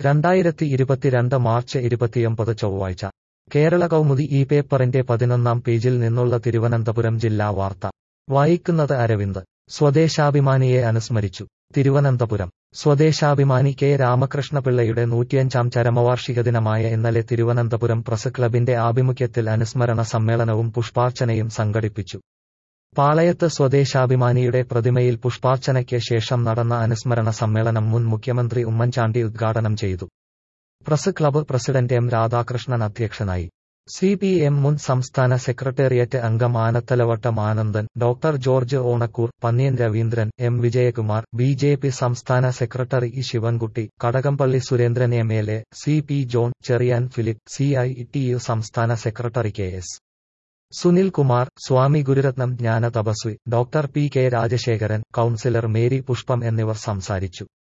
രണ്ടായിരത്തി ഇരുപത്തിരണ്ട് മാർച്ച് ഇരുപത്തിയൊമ്പത് ചൊവ്വാഴ്ച കേരള കൗമുദി ഈ പേപ്പറിന്റെ പതിനൊന്നാം പേജിൽ നിന്നുള്ള തിരുവനന്തപുരം ജില്ലാ വാർത്ത വായിക്കുന്നത് അരവിന്ദ് സ്വദേശാഭിമാനിയെ അനുസ്മരിച്ചു തിരുവനന്തപുരം സ്വദേശാഭിമാനി കെ രാമകൃഷ്ണപിള്ളയുടെ നൂറ്റിയഞ്ചാം ചരമവാർഷിക ദിനമായ ഇന്നലെ തിരുവനന്തപുരം പ്രസ് ക്ലബിന്റെ ആഭിമുഖ്യത്തിൽ അനുസ്മരണ സമ്മേളനവും പുഷ്പാർച്ചനയും സംഘടിപ്പിച്ചു പാളയത്ത് സ്വദേശാഭിമാനിയുടെ പ്രതിമയിൽ പുഷ്പാർച്ചനയ്ക്ക് ശേഷം നടന്ന അനുസ്മരണ സമ്മേളനം മുൻ മുഖ്യമന്ത്രി ഉമ്മൻചാണ്ടി ഉദ്ഘാടനം ചെയ്തു press club president M Radhakrishnan അധ്യക്ഷനായി സി പി എം മുൻ സംസ്ഥാന സെക്രട്ടേറിയറ്റ് അംഗം Anathalavattam Anandan doctor George Onakkoor Panniyan Raveendran M Vijayakumar B J P സംസ്ഥാന secretary E Sivankutty Kadakampally Surendran M L A C P John Cherian Philip C I T U സംസ്ഥാന secretary K S Sunil Kumar Swami Gururatnam Jnana Thapasvi doctor P K Rajasekharan councillor Mary Pushpam എന്നിവർ സംസാരിച്ചു